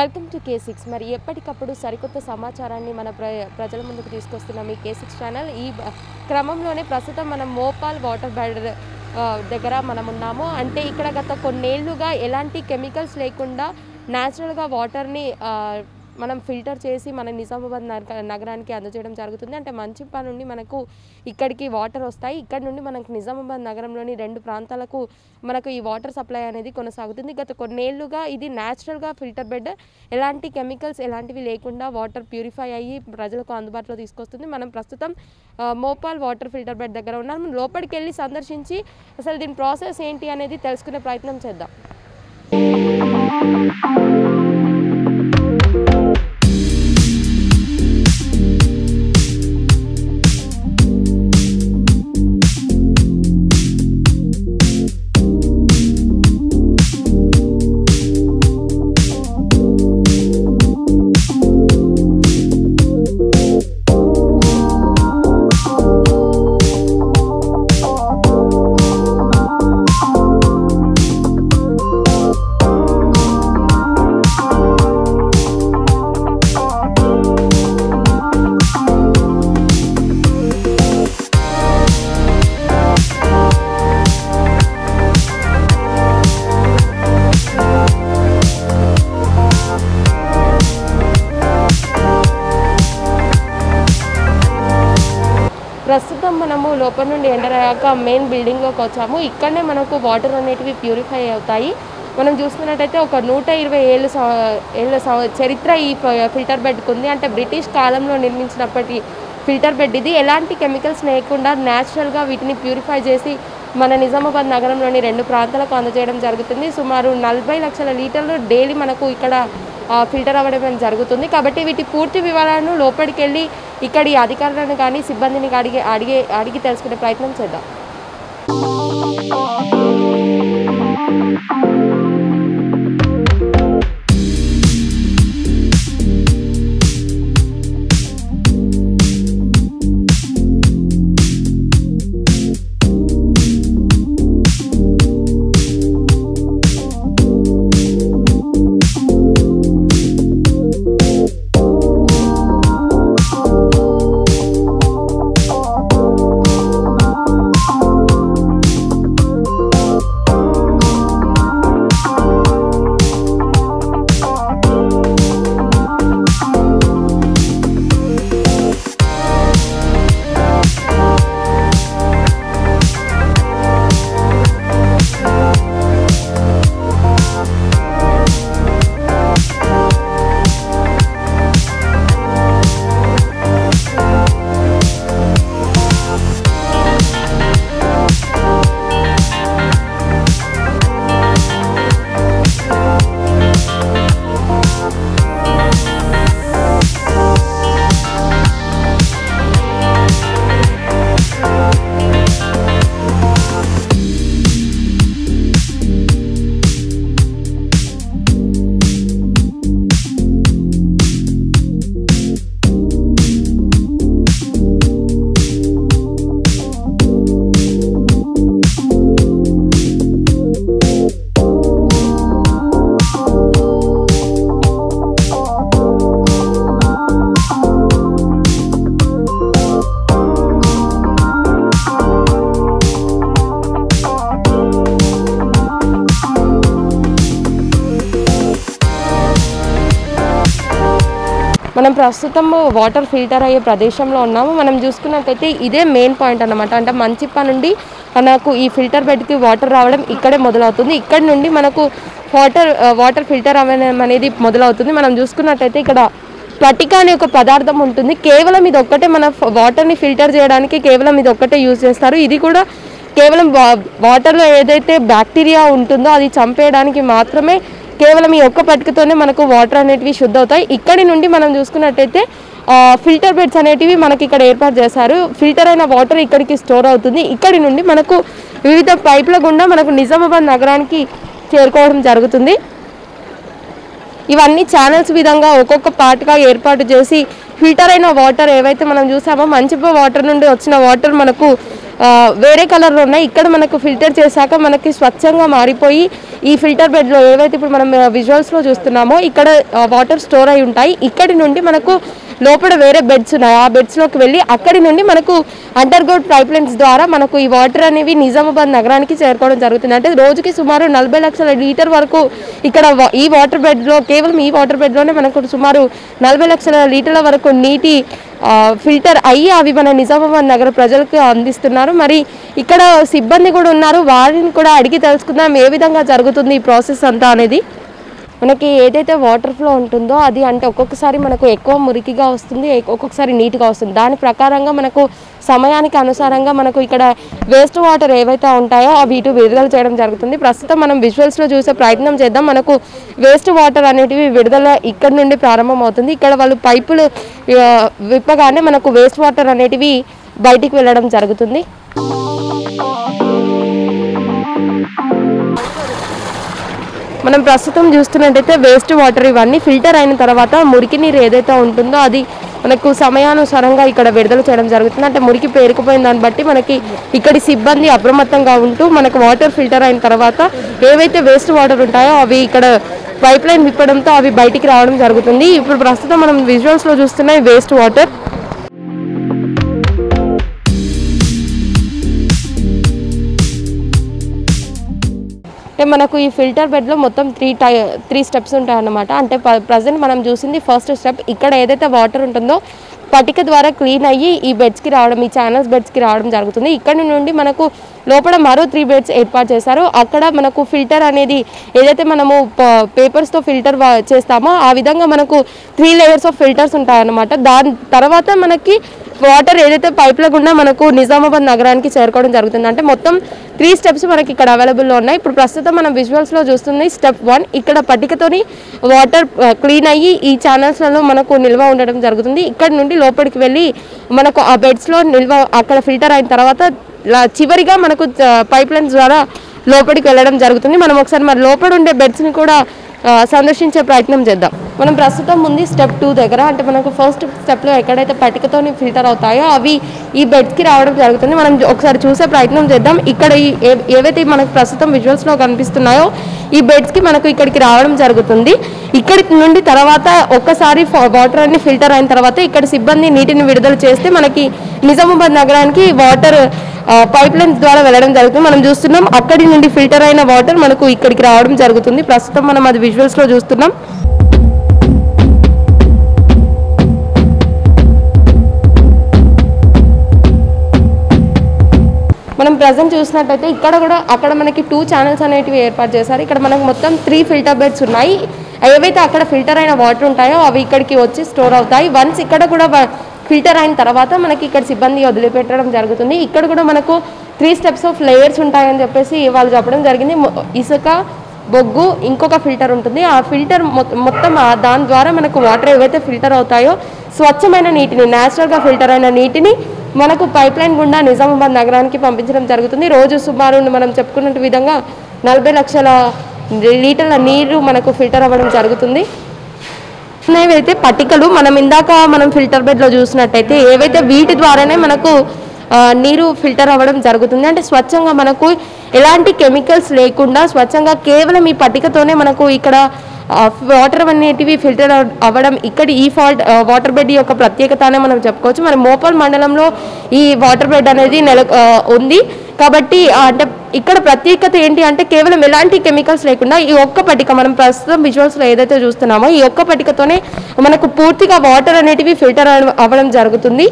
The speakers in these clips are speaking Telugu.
వెల్కమ్ టు కే సిక్స్ మరి ఎప్పటికప్పుడు సరికొత్త సమాచారాన్ని మన ప్ర ప్రజల ముందుకు తీసుకొస్తున్నాం ఈ కే సిక్స్ ఛానల్ ఈ బ- క్రమంలోనే ప్రస్తుతం మనం మోపాల్ వాటర్ బెడ్ ఆ, దగ్గర మనం ఉన్నాము అంటే ఇక్కడ గత కొన్నేళ్లుగా ఎలాంటి కెమికల్స్ లేకుండా న్యాచురల్గా వాటర్ని ఆ, మనం ఫిల్టర్ చేసి మన నిజామాబాద్ నగ- నగరానికి అందజేయడం జరుగుతుంది అంటే మంచిప్ప నుండి మనకు ఇక్కడికి వాటర్ వస్తాయి ఇక్కడ నుండి మనకు నిజామాబాద్ నగరంలోని రెండు ప్రాంతాలకు మనకు ఈ వాటర్ సప్లై అనేది కొనసాగుతుంది గత కొన్నేళ్లుగా ఇది న్యాచురల్గా ఫిల్టర్ బెడ్ ఎలాంటి కెమికల్స్ ఎలాంటివి లేకుండా వాటర్ ప్యూరిఫై అయ్యి ప్రజలకు అందుబాటులో తీసుకొస్తుంది మనం ప్రస్తుతం ఆ, మోపాల్ వాటర్ ఫిల్టర్ బెడ్ దగ్గర ఉన్నాం లోపలికి వెళ్ళి సందర్శించి అసలు దీని ప్రాసెస్ ఏంటి అనేది తెలుసుకునే ప్రయత్నం చేద్దాం ప్రస్తుతం మనము లోపల నుండి ఎంటర్ అయ్యాక మెయిన్ బిల్డింగ్లోకి వచ్చాము ఇక్కడనే మనకు వాటర్ అనేటివి ప్యూరిఫై అవుతాయి మనం చూసుకున్నట్టయితే ఒక నూట ఇరవై ఏళ్ళ సం- ఏళ్ళ సం- చరిత్ర ఈ ఫ- ఫిల్టర్ బెడ్కి ఉంది అంటే బ్రిటిష్ కాలంలో నిర్మించినప్పటి ఫిల్టర్ బెడ్ ఇది ఎలాంటి కెమికల్స్ లేకుండా న్యాచురల్గా వీటిని ప్యూరిఫై చేసి మన నిజామాబాద్ నగరంలోని రెండు ప్రాంతాలకు అందజేయడం జరుగుతుంది సుమారు నలభై లక్షల లీటర్లు డైలీ మనకు ఇక్కడ ఆ, ఫిల్టర్ అవ్వడం అనేది జరుగుతుంది కాబట్టి వీటి పూర్తి వివరాలను లోపలికి వెళ్ళి ఇక్కడి అధికారులను కానీ సిబ్బందిని అడిగి అడిగే అడిగి తెలుసుకునే ప్రయత్నం చేద్దాం మనం ప్రస్తుతం వాటర్ ఫిల్టర్ అయ్యే ప్రదేశంలో ఉన్నాము మనం చూసుకున్నట్టయితే ఇదే మెయిన్ పాయింట్ అన్నమాట అంటే మంచిప్ప నుండి మనకు ఈ ఫిల్టర్ బెడ్కి వాటర్ రావడం ఇక్కడే మొదలవుతుంది ఇక్కడ నుండి మనకు వాటర్ వాటర్ ఫిల్టర్ అవ్వడం అనేది మొదలవుతుంది మనం చూసుకున్నట్టయితే ఇక్కడ స్ఫటిక అనే ఒక పదార్థం ఉంటుంది కేవలం ఇది ఒక్కటే మన ఫ- వాటర్ని ఫిల్టర్ చేయడానికి కేవలం ఇది ఒక్కటే యూజ్ చేస్తారు ఇది కూడా కేవలం వా- వాటర్లో ఏదైతే బ్యాక్టీరియా ఉంటుందో అది చంపేయడానికి మాత్రమే కేవలం ఈ ఒక్క పట్టుకతోనే మనకు వాటర్ అనేటివి శుద్ధ అవుతాయి ఇక్కడి నుండి మనం చూసుకున్నట్టయితే ఫిల్టర్ బెడ్స్ అనేటివి మనకి ఇక్కడ ఏర్పాటు చేశారు ఫిల్టర్ అయిన వాటర్ ఇక్కడికి స్టోర్ అవుతుంది ఇక్కడి నుండి మనకు వివిధ పైపుల గుండా మనకు నిజామాబాద్ నగరానికి చేరుకోవడం జరుగుతుంది ఇవన్నీ ఛానల్స్ విధంగా ఒక్కొక్క పార్ట్గా ఏర్పాటు చేసి ఫిల్టర్ అయిన వాటర్ ఏవైతే మనం చూసామో మంచి వాటర్ నుండి వచ్చిన వాటర్ మనకు ఆ, వేరే కలర్లో ఉన్నాయి ఇక్కడ మనకు ఫిల్టర్ చేశాక మనకి స్వచ్ఛంగా మారిపోయి ఈ ఫిల్టర్ బెడ్లో ఏవైతే ఇప్పుడు మనం విజువల్స్లో చూస్తున్నామో ఇక్కడ వాటర్ స్టోర్ అయి ఉంటాయి ఇక్కడి నుండి మనకు లోపల వేరే బెడ్స్ ఉన్నాయి ఆ బెడ్స్లోకి వెళ్ళి అక్కడి నుండి మనకు అండర్ గ్రౌండ్ పైప్ లైన్స్ ద్వారా మనకు ఈ వాటర్ అనేవి నిజామాబాద్ నగరానికి చేరుకోవడం జరుగుతుంది అంటే రోజుకి సుమారు నలభై లక్షల లీటర్ వరకు ఇక్కడ వా- ఈ వాటర్ బెడ్లో కేవలం ఈ వాటర్ బెడ్లోనే మనకు సుమారు నలభై లక్షల లీటర్ల వరకు నీటి ఆ, ఫిల్టర్ అయ్యి అవి మన నిజామాబాద్ నగర ప్రజలకు అందిస్తున్నారు మరి ఇక్కడ సిబ్బంది కూడా ఉన్నారు వారిని కూడా అడిగి తెలుసుకుందాం ఏ విధంగా జరుగుతుంది ఈ ప్రాసెస్ అంతా అనేది మనకి ఏదైతే వాటర్ ఫ్లో ఉంటుందో అది అంటే ఒక్కొక్కసారి మనకు ఎక్కువ మురికిగా వస్తుంది ఎక్- ఒక్కొక్కసారి నీట్గా వస్తుంది దాని ప్రకారంగా మనకు సమయానికి అనుసారంగా మనకు ఇక్కడ వేస్ట్ వాటర్ ఏవైతే ఉంటాయో అవి ఇటు విడుదల చేయడం జరుగుతుంది ప్రస్తుతం మనం విజువల్స్లో చూసే ప్రయత్నం చేద్దాం మనకు వేస్ట్ వాటర్ అనేటివి విడుదల ఇక్కడ నుండి ప్రారంభం అవుతుంది ఇక్కడ వాళ్ళు పైపులు ఆ, విప్పగానే మనకు వేస్ట్ వాటర్ అనేటివి బయటికి వెళ్ళడం జరుగుతుంది మనం ప్రస్తుతం చూస్తున్నట్టయితే వేస్ట్ వాటర్ ఇవన్నీ ఫిల్టర్ అయిన తర్వాత మురికి నీరు ఏదైతే ఉంటుందో అది మనకు సమయానుసారంగా ఇక్కడ విడుదల చేయడం జరుగుతుంది అంటే మురికి పేరుకుపోయిన దాన్ని బట్టి మనకి ఇక్కడి సిబ్బంది అప్రమత్తంగా ఉంటూ మనకు వాటర్ ఫిల్టర్ అయిన తర్వాత ఏవైతే వేస్ట్ వాటర్ ఉంటాయో అవి ఇక్కడ పైప్ లైన్ విప్పడంతో అవి బయటికి రావడం జరుగుతుంది ఇప్పుడు ప్రస్తుతం మనం విజువల్స్లో చూస్తున్న వేస్ట్ వాటర్ అంటే మనకు ఈ ఫిల్టర్ బెడ్లో మొత్తం త్రీ టై త్రీ స్టెప్స్ ఉంటాయి అన్నమాట అంటే ప్రజెంట్ మనం చూసింది ఫస్ట్ స్టెప్ ఇక్కడ ఏదైతే వాటర్ ఉంటుందో పటిక ద్వారా క్లీన్ అయ్యి ఈ బెడ్స్కి రావడం ఈ ఛానల్స్ బెడ్స్కి రావడం జరుగుతుంది ఇక్కడ నుండి మనకు లోపల మరో త్రీ బెడ్స్ ఏర్పాటు చేశారు అక్కడ మనకు ఫిల్టర్ అనేది ఏదైతే మనము పేపర్స్తో ఫిల్టర్ చేస్తామో ఆ విధంగా మనకు త్రీ లేయర్స్ ఆఫ్ ఫిల్టర్స్ ఉంటాయన్నమాట దాని తర్వాత మనకి వాటర్ ఏదైతే పైప్ల గుండా మనకు నిజామాబాద్ నగరానికి చేరుకోవడం జరుగుతుంది అంటే మొత్తం త్రీ స్టెప్స్ మనకి ఇక్కడ అవైలబుల్లో ఉన్నాయి ఇప్పుడు ప్రస్తుతం మనం విజువల్స్లో చూస్తుంది స్టెప్ వన్ ఇక్కడ పట్టికతోని వాటర్ క్లీన్ అయ్యి ఈ ఛానల్స్లలో మనకు నిల్వ ఉండడం జరుగుతుంది ఇక్కడ నుండి లోపలికి వెళ్ళి మనకు ఆ బెడ్స్లో నిల్వ అక్కడ ఫిల్టర్ అయిన తర్వాత లా- చివరిగా మనకు పైప్ లైన్స్ ద్వారా లోపలికి వెళ్ళడం జరుగుతుంది మనం ఒకసారి మరి లోపల ఉండే బెడ్స్ని కూడా ఆ, సందర్శించే ప్రయత్నం చేద్దాం మనం ప్రస్తుతం ఉంది స్టెప్ టూ దగ్గర అంటే మనకు ఫస్ట్ స్టెప్లో ఎక్కడైతే పట్టికతోని ఫిల్టర్ అవుతాయో అవి ఈ బెడ్స్కి రావడం జరుగుతుంది మనం ఒకసారి చూసే ప్రయత్నం చేద్దాం ఇక్కడ ఈ ఏ- ఏవైతే మనకు ప్రస్తుతం విజువల్స్లో కనిపిస్తున్నాయో ఈ బెడ్స్కి మనకు ఇక్కడికి రావడం జరుగుతుంది ఇక్కడి నుండి తర్వాత ఒక్కసారి వాటర్ అన్ని ఫిల్టర్ అయిన తర్వాత ఇక్కడ సిబ్బంది నీటిని విడుదల చేస్తే మనకి నిజామాబాద్ నగరానికి వాటర్ పైప్ లైన్స్ ద్వారా వెళ్ళడం జరుగుతుంది మనం చూస్తున్నాం అక్కడి నుండి ఫిల్టర్ అయిన వాటర్ మనకు ఇక్కడికి రావడం జరుగుతుంది ప్రస్తుతం మనం అది విజువల్స్లో చూస్తున్నాం మనం ప్రజెంట్ చూసినట్టయితే ఇక్కడ కూడా అక్కడ మనకి టూ ఛానల్స్ అనేటివి ఏర్పాటు చేశారు ఇక్కడ మనకు మొత్తం త్రీ ఫిల్టర్ బెడ్స్ ఉన్నాయి ఏవైతే అక్కడ ఫిల్టర్ అయిన వాటర్ ఉంటాయో అవి ఇక్కడికి వచ్చి స్టోర్ అవుతాయి వన్స్ ఇక్కడ కూడా ఫిల్టర్ అయిన తర్వాత మనకి ఇక్కడ సిబ్బంది వదిలిపెట్టడం జరుగుతుంది ఇక్కడ కూడా మనకు త్రీ స్టెప్స్ ఆఫ్ లేయర్స్ ఉంటాయని చెప్పేసి వాళ్ళు చెప్పడం జరిగింది మొ- ఇసుక బొగ్గు ఇంకొక ఫిల్టర్ ఉంటుంది ఆ ఫిల్టర్ మొత్తం ఆ దాని ద్వారా మనకు వాటర్ ఏవైతే ఫిల్టర్ అవుతాయో స్వచ్ఛమైన నీటిని న్యాచురల్గా ఫిల్టర్ అయిన నీటిని మనకు పైప్ లైన్ గుండా నిజామాబాద్ నగరానికి పంపించడం జరుగుతుంది రోజు సుమారు మనం చెప్పుకున్న విధంగా నలభై లక్షల లీటర్ల నీరు మనకు ఫిల్టర్ అవ్వడం జరుగుతుంది ఏవైతే పట్టికలు మనం ఇందాక మనం ఫిల్టర్ బెడ్లో చూసినట్టయితే ఏవైతే వీటి ద్వారానే మనకు ఆ, నీరు ఫిల్టర్ అవ్వడం జరుగుతుంది అంటే స్వచ్ఛంగా మనకు ఎలాంటి కెమికల్స్ లేకుండా స్వచ్ఛంగా కేవలం ఈ పట్టికతోనే మనకు ఇక్కడ వాటర్ అనేటివి ఫిల్టర్ అవ్వడం ఇక్కడ ఈ ఫాల్ట్ వాటర్ బెడ్ యొక్క ప్రత్యేకత అనే మనం చెప్పుకోవచ్చు మన మోపల్ మండలంలో ఈ వాటర్ బెడ్ అనేది నెల ఆ, ఉంది కాబట్టి ఆ, అంటే ఇక్కడ ప్రత్యేకత ఏంటి అంటే కేవలం ఎలాంటి కెమికల్స్ లేకుండా ఈ ఒక్క పట్టిక మనం ప్రస్తుతం విజువల్స్లో ఏదైతే చూస్తున్నామో ఈ ఒక్క పట్టికతోనే మనకు పూర్తిగా వాటర్ అనేటివి ఫిల్టర్ అవ్వడం జరుగుతుంది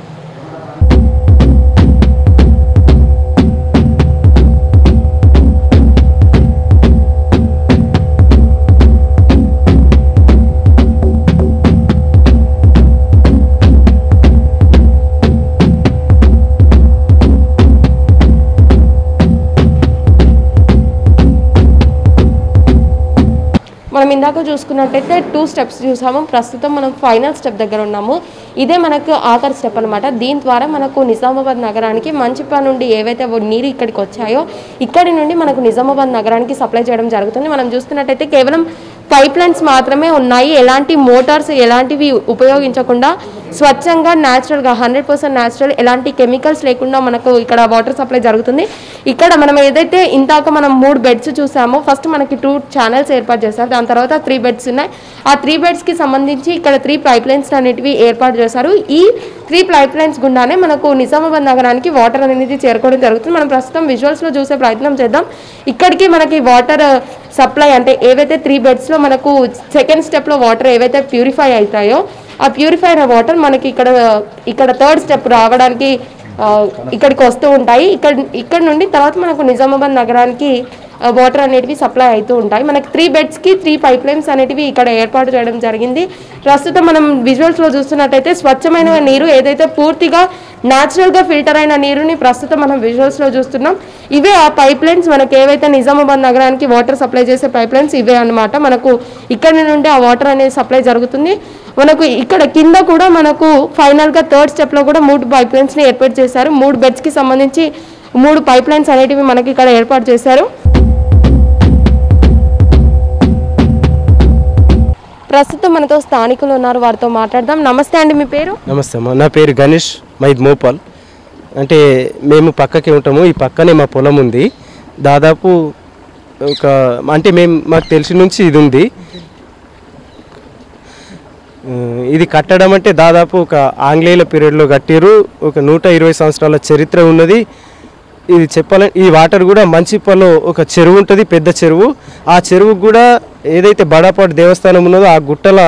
మనం ఇందాక చూసుకున్నట్టయితే టూ స్టెప్స్ చూసాము ప్రస్తుతం మనం ఫైనల్ స్టెప్ దగ్గర ఉన్నాము ఇదే మనకు ఆఖరి స్టెప్ అనమాట దీని ద్వారా మనకు నిజామాబాద్ నగరానికి మంచిపా నుండి ఏవైతే ఓ నీరు ఇక్కడికి వచ్చాయో ఇక్కడి నుండి మనకు నిజామాబాద్ నగరానికి సప్లై చేయడం జరుగుతుంది మనం చూస్తున్నట్టయితే కేవలం పైప్ లైన్స్ మాత్రమే ఉన్నాయి ఎలాంటి మోటార్స్ ఎలాంటివి ఉపయోగించకుండా స్వచ్ఛంగా న్యాచురల్గా హండ్రెడ్ పర్సెంట్ న్యాచురల్ ఎలాంటి కెమికల్స్ లేకుండా మనకు ఇక్కడ వాటర్ సప్లై జరుగుతుంది ఇక్కడ మనం ఏదైతే ఇంతాక మనం మూడు బెడ్స్ చూసామో ఫస్ట్ మనకి టూ ఛానల్స్ ఏర్పాటు చేశారు దాని తర్వాత త్రీ బెడ్స్ ఉన్నాయి ఆ త్రీ బెడ్స్కి సంబంధించి ఇక్కడ త్రీ పైప్ లైన్స్ అనేటివి ఏర్పాటు చేశారు ఈ త్రీ పైప్ లైన్స్ గుండానే మనకు నిజామాబాద్ నగరానికి వాటర్ అనేది చేరుకోవడం జరుగుతుంది మనం ప్రస్తుతం విజువల్స్లో చూసే ప్రయత్నం చేద్దాం ఇక్కడికి మనకి వాటర్ సప్లై అంటే ఏవైతే త్రీ బెడ్స్లో మనకు సెకండ్ స్టెప్లో వాటర్ ఏవైతే ప్యూరిఫై అవుతాయో ఆ ప్యూరిఫై అయిన వాటర్ మనకి ఇక్కడ ఇక్కడ థర్డ్ స్టెప్ రావడానికి ఆ, ఇక్కడికి వస్తూ ఉంటాయి ఇక్కడ ఇక్కడ నుండి తర్వాత మనకు నిజామాబాద్ నగరానికి వాటర్ అనేటివి సప్లై అవుతూ ఉంటాయి మనకి త్రీ బెడ్స్కి త్రీ పైప్ లైన్స్ అనేటివి ఇక్కడ ఏర్పాటు చేయడం జరిగింది ప్రస్తుతం మనం విజువల్స్లో చూస్తున్నట్టయితే స్వచ్ఛమైన నీరు ఏదైతే పూర్తిగా న్యాచురల్గా ఫిల్టర్ అయిన నీరుని ప్రస్తుతం మనం విజువల్స్లో చూస్తున్నాం ఇవే ఆ పైప్ లైన్స్ మనకి ఏవైతే నిజామాబాద్ నగరానికి వాటర్ సప్లై చేసే పైప్ లైన్స్ ఇవే అన్నమాట మనకు ఇక్కడ నుండి ఆ వాటర్ అనేది సప్లై జరుగుతుంది మనకు ఇక్కడ కింద కూడా మనకు ఫైనల్గా థర్డ్ స్టెప్లో కూడా మూడు పైప్ లైన్స్ని ఏర్పాటు చేశారు మూడు బెడ్స్కి సంబంధించి మూడు పైప్ లైన్స్ అనేటివి మనకి ఇక్కడ ఏర్పాటు చేశారు ప్రస్తుతం మనతో స్థానికులు ఉన్నారు వారితో మాట్లాడదాం నమస్తే అండి మీ పేరు నమస్తే అమ్మా నా పేరు గణేష్ మైద్ మోపాల్ అంటే మేము పక్కకే ఉంటాము ఈ పక్కనే మా పొలం ఉంది దాదాపు ఒక అంటే మేము మాకు తెలిసి నుంచి ఇది ఉంది ఆ, ఇది కట్టడం అంటే దాదాపు ఒక ఆంగ్లేయుల పీరియడ్లో కట్టారు ఒక నూట ఇరవై సంవత్సరాల చరిత్ర ఉన్నది ఇది చెప్పాలంటే ఈ వాటర్ కూడా మంచిపల్లో ఒక చెరువు ఉంటుంది పెద్ద చెరువు ఆ చెరువుకు కూడా ఏదైతే బడాపాటు దేవస్థానం ఉన్నదో ఆ గుట్టల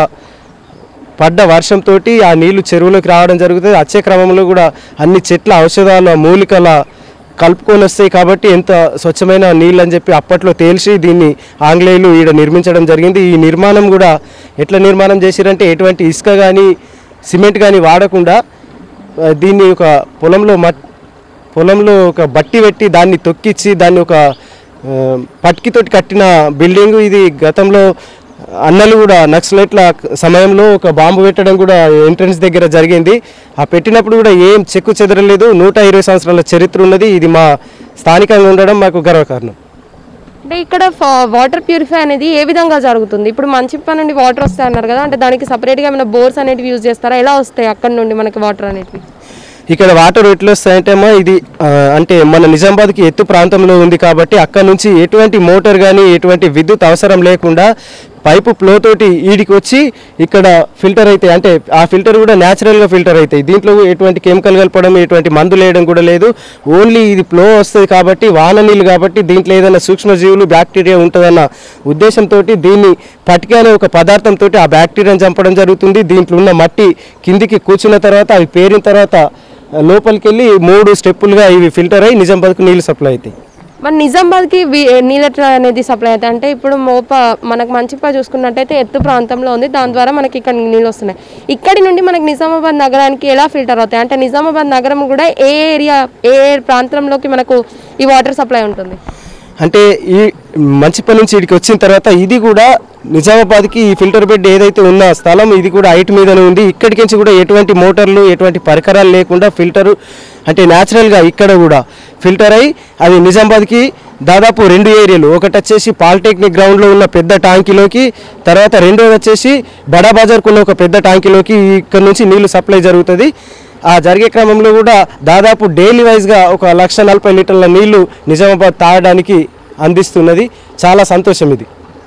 పడ్డ వర్షంతో ఆ నీళ్లు చెరువులోకి రావడం జరుగుతుంది వచ్చే క్రమంలో కూడా అన్ని చెట్ల ఔషధాల మూలికల కలుపుకొని వస్తాయి కాబట్టి ఎంత స్వచ్ఛమైన నీళ్ళు అని చెప్పి అప్పట్లో తేల్చి దీన్ని ఆంగ్లేయులు ఈడ నిర్మించడం జరిగింది ఈ నిర్మాణం కూడా ఎట్లా నిర్మాణం చేసిరంటే ఎటువంటి ఇసుక కానీ సిమెంట్ కానీ వాడకుండా ఆ, దీన్ని ఒక పొలంలో మట్ పొలంలో ఒక బట్టి పెట్టి దాన్ని తొక్కిచ్చి దాన్ని ఒక ఆ, పట్కితోటి కట్టిన బిల్డింగ్ ఇది గతంలో అన్నలు కూడా నక్సలైట్ల సమయంలో ఒక బాంబు పెట్టడం కూడా ఎంట్రన్స్ దగ్గర జరిగింది ఆ పెట్టినప్పుడు కూడా ఏం చెక్కు చెదరలేదు నూట ఇరవై సంవత్సరాల చరిత్ర ఉన్నది ఇది మా స్థానికంగా ఉండడం మాకు గర్వకారణం అంటే ఇక్కడ వాటర్ ప్యూరిఫై అనేది ఏ విధంగా జరుగుతుంది ఇప్పుడు మంచిప్ప నుండి వాటర్ వస్తాయి అన్నారు కదా అంటే దానికి సపరేట్గా ఏమైనా బోర్స్ అనేటివి యూజ్ చేస్తారా ఎలా వస్తాయి అక్కడ నుండి మనకి వాటర్ అనేటివి ఇక్కడ వాటర్ ఎట్లా వస్తాయంటే అమ్మా ఇది ఆ, అంటే మన నిజామాబాద్కి ఎత్తు ప్రాంతంలో ఉంది కాబట్టి అక్కడ నుంచి ఎటువంటి మోటార్ కానీ ఎటువంటి విద్యుత్ అవసరం లేకుండా పైపు ఫ్లో తోటి ఈడికి వచ్చి ఇక్కడ ఫిల్టర్ అవుతాయి అంటే ఆ ఫిల్టర్ కూడా న్యాచురల్గా ఫిల్టర్ అవుతాయి దీంట్లో ఎటువంటి కెమికల్ కలపడం ఎటువంటి మందులు వేయడం కూడా లేదు ఓన్లీ ఇది ఫ్లో వస్తుంది కాబట్టి వాన నీళ్ళు కాబట్టి దీంట్లో ఏదైనా సూక్ష్మజీవులు బ్యాక్టీరియా ఉంటుందన్న ఉద్దేశంతో దీన్ని పటిక అనే ఒక పదార్థంతో ఆ బ్యాక్టీరియాని చంపడం జరుగుతుంది దీంట్లో ఉన్న మట్టి కిందికి కూర్చున్న తర్వాత అవి పేరిన తర్వాత లోపలికి వెళ్ళి మూడు స్టెప్పులుగా ఇవి ఫిల్టర్ అయ్యి నిజామాబాద్కు నీళ్ళు సప్లై అవుతాయి మరి నిజామాబాద్కి వి- నీళ్ళ ఎట్లా అనేది సప్లై అవుతాయి అంటే ఇప్పుడు మోప మనకు మంచిప్ప చూసుకున్నట్టయితే ఎత్తు ప్రాంతంలో ఉంది దాని ద్వారా మనకి ఇక్కడ నీళ్ళు వస్తున్నాయి ఇక్కడి నుండి మనకి నిజామాబాద్ నగరానికి ఎలా ఫిల్టర్ అవుతాయి అంటే నిజామాబాద్ నగరం కూడా ఏ ఏరియా ఏ ప్రాంతంలోకి మనకు ఈ వాటర్ సప్లై ఉంటుంది అంటే ఈ మంచిపల్లి నుంచి ఇక్కడికి వచ్చిన తర్వాత ఇది కూడా నిజామాబాద్కి ఈ ఫిల్టర్ బెడ్ ఏదైతే ఉన్న స్థలం ఇది కూడా హైట్ మీదనే ఉంది ఇక్కడికి నుంచి కూడా ఎటువంటి మోటార్లు ఎటువంటి పరికరాలు లేకుండా ఫిల్టరు అంటే న్యాచురల్గా ఇక్కడ కూడా ఫిల్టర్ అయ్యి అది నిజామాబాద్కి దాదాపు రెండు ఏరియాలు ఒకటి వచ్చేసి పాలిటెక్నిక్ గ్రౌండ్లో ఉన్న పెద్ద ట్యాంకీలోకి తర్వాత రెండోది వచ్చేసి బడా బజార్కు ఉన్న ఒక పెద్ద ట్యాంకీలోకి ఇక్కడ నుంచి నీళ్లు సప్లై జరుగుతుంది ఆ జరిగే క్రమంలో కూడా దాదాపు డైలీ వైజ్గా ఒక లక్ష నలభై లీటర్ల నీళ్లు నిజామాబాద్ తాగడానికి అందిస్తున్నది చాలా సంతోషం ఇది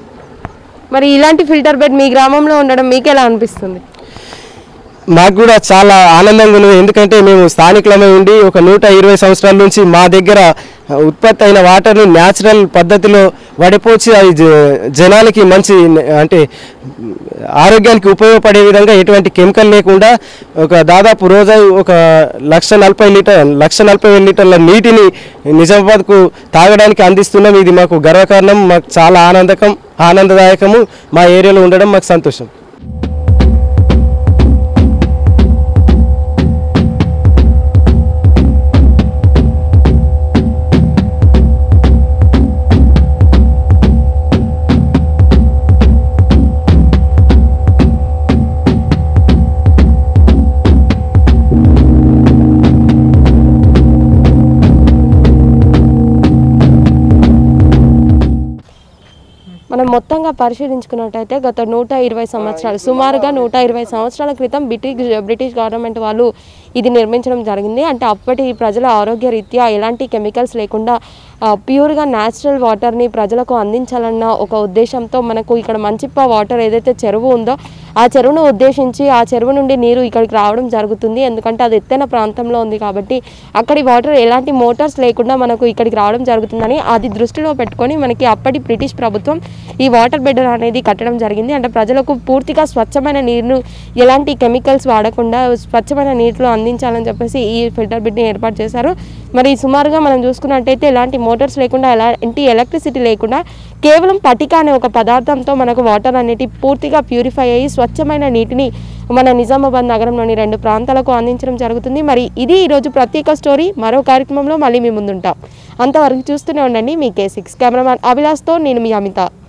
మరి ఇలాంటి ఫిల్టర్ బెడ్ మీ గ్రామంలో ఉండడం మీకు ఎలా అనిపిస్తుంది మాకు కూడా చాలా ఆనందంగా ఉన్నది ఎందుకంటే మేము స్థానికులమై ఉండి ఒక నూట ఇరవై సంవత్సరాల నుంచి మా దగ్గర ఉత్పత్తి అయిన వాటర్ని న్యాచురల్ పద్ధతిలో వడిపోచి అది జ- జనాలకి మంచి అంటే ఆరోగ్యానికి ఉపయోగపడే విధంగా ఎటువంటి కెమికల్ లేకుండా ఒక దాదాపు రోజు ఒక లక్ష నలభై లీటర్ లక్ష నలభై వేల లీటర్ల నీటిని నిజామాబాద్కు తాగడానికి అందిస్తున్నాం ఇది మాకు గర్వకారణం మాకు చాలా ఆనందకం ఆనందదాయకము మా ఏరియాలో ఉండడం మాకు సంతోషం మనం మొత్తంగా పరిశీలించుకున్నట్టయితే గత నూట ఇరవై సంవత్సరాలు సుమారుగా నూట ఇరవై సంవత్సరాల క్రితం బ్రిటిష్ బ్రిటిష్ గవర్నమెంట్ వాళ్ళు ఇది నిర్మించడం జరిగింది అంటే అప్పటి ప్రజల ఆరోగ్య రీత్యా ఎలాంటి కెమికల్స్ లేకుండా ఆ, ప్యూర్గా న్యాచురల్ వాటర్ని ప్రజలకు అందించాలన్న ఒక ఉద్దేశంతో మనకు ఇక్కడ మంచిప్ప వాటర్ ఏదైతే చెరువు ఉందో ఆ చెరువును ఉద్దేశించి ఆ చెరువు నుండి నీరు ఇక్కడికి రావడం జరుగుతుంది ఎందుకంటే అది ఎత్తైన ప్రాంతంలో ఉంది కాబట్టి అక్కడి వాటర్ ఎలాంటి మోటార్స్ లేకుండా మనకు ఇక్కడికి రావడం జరుగుతుందని అది దృష్టిలో పెట్టుకొని మనకి అప్పటి బ్రిటిష్ ప్రభుత్వం ఈ వాటర్ బెడర్ అనేది కట్టడం జరిగింది అంటే ప్రజలకు పూర్తిగా స్వచ్ఛమైన నీరును ఎలాంటి కెమికల్స్ వాడకుండా స్వచ్ఛమైన నీటిలో అందించాలని చెప్పేసి ఈ ఫిల్టర్ బిడ్ని ఏర్పాటు చేశారు మరి సుమారుగా మనం చూసుకున్నట్టయితే ఎలాంటి మోటార్స్ లేకుండా ఎలాంటి ఎలక్ట్రిసిటీ లేకుండా కేవలం పటిక అనే ఒక పదార్థంతో మనకు వాటర్ అనేది పూర్తిగా ప్యూరిఫై అయ్యి స్వచ్ఛమైన నీటిని మన నిజామాబాద్ నగరంలోని రెండు ప్రాంతాలకు అందించడం జరుగుతుంది మరి ఇది ఈరోజు ప్రత్యేక స్టోరీ మరో కార్యక్రమంలో మళ్ళీ మీ ముందుంటాం అంతవరకు చూస్తూనే ఉండండి మీ కే సిక్స్ కెమెరామ్యాన్ అభిలాష్తో నేను మీ అమిత